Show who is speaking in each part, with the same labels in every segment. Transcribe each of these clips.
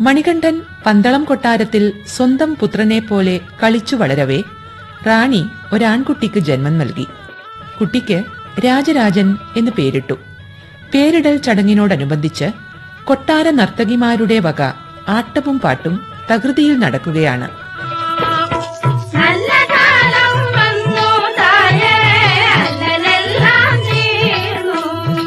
Speaker 1: മണികണ്ഠൻ പന്തളം കൊട്ടാരത്തിൽ സ്വന്തം പുത്രനെ പോലെ കളിച്ചു വളരവേ റാണി ഒരാൺകുട്ടിക്ക് ജന്മം നൽകി കുട്ടിക്ക് രാജരാജൻ എന്ന് പേരിട്ടു പേരിടൽ ചടങ്ങിനോടനുബന്ധിച്ച് കൊട്ടാര നർത്തകിമാരുടെ വക ആട്ടവും പാട്ടും തകൃതിയിൽ നടക്കുകയാണ്
Speaker 2: നല്ല കാലം വന്നു തായേ അല്ലലെല്ലാം തീർന്നു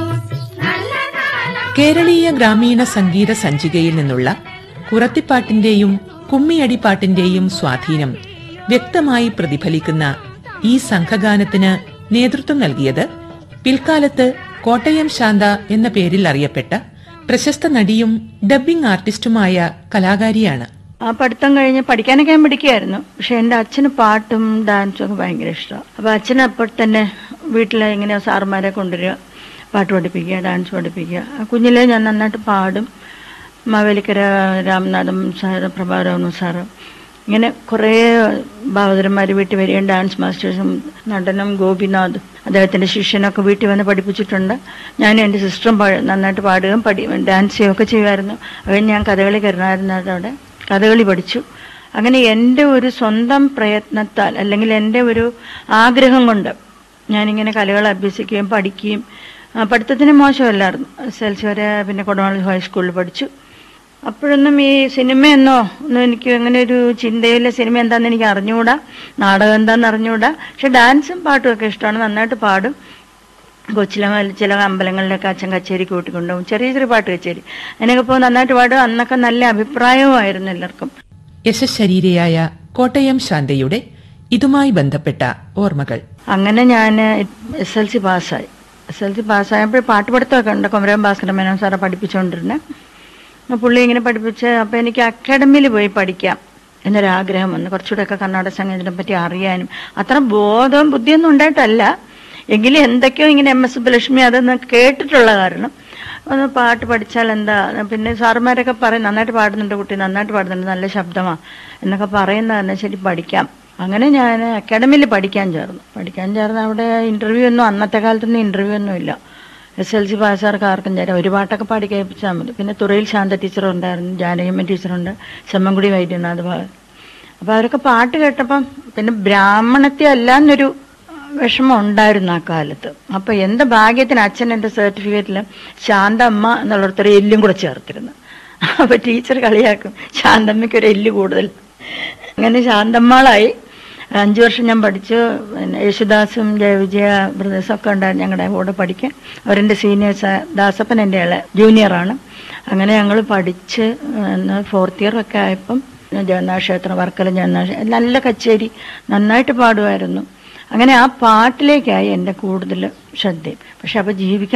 Speaker 2: നല്ല കാലം
Speaker 1: കേരളീയ ഗ്രാമീണ സംഗീത സഞ്ചികയിൽ നിന്നുള്ള കുറത്തിപ്പാട്ടിന്റെയും കുമ്മിയടിപ്പാട്ടിന്റെയും സ്വാധീനം വ്യക്തമായി പ്രതിഫലിക്കുന്ന ഈ സംഘഗാനത്തിന് നേതൃത്വം നൽകിയത് പിൽക്കാലത്ത് കോട്ടയം ശാന്ത എന്ന പേരിൽ അറിയപ്പെട്ട പ്രശസ്ത നടിയും ഡബ്ബിംഗ് ആർട്ടിസ്റ്റുമായ കലാകാരിയാണ്
Speaker 3: ആ പഠിത്തം കഴിഞ്ഞ് പഠിക്കാനൊക്കെ ഞാൻ പഠിക്കുമായിരുന്നു പക്ഷെ എൻ്റെ അച്ഛന് പാട്ടും ഡാൻസും ഒക്കെ ഭയങ്കര ഇഷ്ടമാണ് അപ്പോൾ അച്ഛൻ അപ്പോൾ തന്നെ വീട്ടിലെ ഇങ്ങനെ സാറുമാരെ കൊണ്ടുവരിക പാട്ട് പഠിപ്പിക്കുക ഡാൻസ് പഠിപ്പിക്കുക ആ കുഞ്ഞിലേ ഞാൻ നന്നായിട്ട് പാടും മാവേലിക്കര രാമനാഥം സാറ് പ്രഭാരാമൻ സാറ് ഇങ്ങനെ കുറേ ഭാവതരന്മാർ വീട്ടിൽ വരികയും ഡാൻസ് മാസ്റ്റേഴ്സും നടനം ഗോപിനാഥ് അദ്ദേഹത്തിൻ്റെ ശിഷ്യനൊക്കെ വീട്ടിൽ വന്ന് പഠിപ്പിച്ചിട്ടുണ്ട് ഞാനും എൻ്റെ സിസ്റ്ററും പാ- നന്നായിട്ട് പാടുകയും പഠി ഡാൻസ് ചെയ്യുകയൊക്കെ ചെയ്യുമായിരുന്നു അത് ഞാൻ കഥകളി കരുണായിരുന്നു അവിടെ കഥകളി പഠിച്ചു അങ്ങനെ എൻ്റെ ഒരു സ്വന്തം പ്രയത്നത്താൽ അല്ലെങ്കിൽ എൻ്റെ ഒരു ആഗ്രഹം കൊണ്ട് ഞാനിങ്ങനെ കലകൾ അഭ്യസിക്കുകയും പഠിക്കുകയും ആ, പഠിത്തത്തിന് മോശമല്ലായിരുന്നു എസ് എൽ സി വരെ പിന്നെ കൊടുവാളി ഹൈസ്കൂളിൽ പഠിച്ചു അപ്പോഴൊന്നും ഈ സിനിമയെന്നോ ഒന്നും എനിക്ക് അങ്ങനെ ഒരു ചിന്തയില്ല സിനിമ എന്താണെന്ന് എനിക്ക് അറിഞ്ഞുകൂടാ നാടകം എന്താണെന്ന് അറിഞ്ഞുകൂടാ പക്ഷെ ഡാൻസും പാട്ടും ഒക്കെ ഇഷ്ടമാണ് നന്നായിട്ട് പാടും കൊച്ചിലെ മുതൽ ചില അമ്പലങ്ങളിലൊക്കെ അച്ഛൻ കച്ചേരി കൂട്ടിക്കൊണ്ടുപോകും ചെറിയ ചെറിയ പാട്ട് കച്ചേരി അതിനൊക്കെ പോകും നന്നായിട്ട് പാടും അന്നൊക്കെ നല്ല അഭിപ്രായവുമായിരുന്നു എല്ലാവർക്കും
Speaker 1: യശശരീരയായ കോട്ടയം ശാന്തയുടെ ഇതുമായി ബന്ധപ്പെട്ട ഓർമ്മകൾ
Speaker 3: അങ്ങനെ ഞാൻ എസ് എൽ സി പാസ്സായി എസ് എൽ സി പാസ്സായപ്പോൾ പാട്ട് പഠിത്തമൊക്കെ ഉണ്ട് കൊമരം ഭാസ്കര മേനോൻ സാറെ പഠിപ്പിച്ചുകൊണ്ടിരുന്നത് അപ്പോൾ പുള്ളി ഇങ്ങനെ പഠിപ്പിച്ച് അപ്പോൾ എനിക്ക് അക്കാഡമിയിൽ പോയി പഠിക്കാം എന്നൊരാഗ്രഹം വന്നു കുറച്ചുകൂടെയൊക്കെ കർണാടക സംഗീതത്തിനെ പറ്റി അറിയാനും അത്ര ബോധവും ബുദ്ധിയൊന്നും ഉണ്ടായിട്ടല്ല എങ്കിലും എന്തൊക്കെയോ ഇങ്ങനെ എം എസ് സുബ്ബലക്ഷ്മി അതൊന്ന് കേട്ടിട്ടുള്ള കാരണം ഒന്ന് പാട്ട് പഠിച്ചാൽ എന്താ പിന്നെ സാറുമാരൊക്കെ പറയും നന്നായിട്ട് പാടുന്നുണ്ട് കുട്ടി നന്നായിട്ട് പാടുന്നുണ്ട് നല്ല ശബ്ദമാണ് എന്നൊക്കെ പറയുന്നതാണ് ശരി പഠിക്കാം അങ്ങനെ ഞാൻ അക്കാഡമിയിൽ പഠിക്കാൻ ചേർന്നു പഠിക്കാൻ ചേർന്ന് അവിടെ ഇന്റർവ്യൂ ഒന്നും അന്നത്തെ കാലത്തൊന്നും ഇന്റർവ്യൂ ഒന്നും ഇല്ല എസ് എൽ സി പാസ്സാർക്ക് ആർക്കും ചേരാം ഒരു പാട്ടൊക്കെ പാടി കേൾപ്പിച്ചാൽ മതി പിന്നെ തുറയിൽ ശാന്ത ടീച്ചർ ഉണ്ടായിരുന്നു ജാനകിയമ്മ ടീച്ചറുണ്ട് ചെമ്മൻകുടി വൈദ്യനാഥ് ഭാഗം അപ്പോൾ അവരൊക്കെ പാട്ട് കേട്ടപ്പം പിന്നെ ബ്രാഹ്മണത്തെ അല്ല എന്നൊരു വിഷമം ഉണ്ടായിരുന്നു ആ കാലത്ത് അപ്പൊ എന്റെ ഭാഗ്യത്തിന് അച്ഛൻ എന്റെ സർട്ടിഫിക്കറ്റിൽ ശാന്തമ്മ എന്നുള്ളിടത്തൊരു എല്ലും കൂടെ ചേർത്തിരുന്നു അപ്പൊ ടീച്ചർ കളിയാക്കും ശാന്തമ്മയ്ക്ക് ഒരു എല്ല് കൂടുതൽ അങ്ങനെ ശാന്തമ്മളായി അഞ്ചു വർഷം ഞാൻ പഠിച്ചു പിന്നെ യേശുദാസും ജയവിജയ ബ്രദേഴ്സും ഒക്കെ ഉണ്ടായിരുന്നു ഞങ്ങളുടെ കൂടെ പഠിക്കാൻ അവരെന്റെ സീനിയേഴ്സ് ദാസപ്പൻ എൻ്റെ ഇളയ ജൂനിയറാണ് അങ്ങനെ ഞങ്ങൾ പഠിച്ച് ഫോർത്ത് ഇയർ ഒക്കെ ആയപ്പം ജഗന്നാഥ ക്ഷേത്രം വർക്കല ജഗന്നാഥ ക്ഷേ- നല്ല കച്ചേരി നന്നായിട്ട് പാടുമായിരുന്നു അങ്ങനെ ആ പാട്ടിലേക്കായി എൻ്റെ കൂടുതൽ ശ്രദ്ധയും പക്ഷെ അപ്പോൾ ജീവിക്കാൻ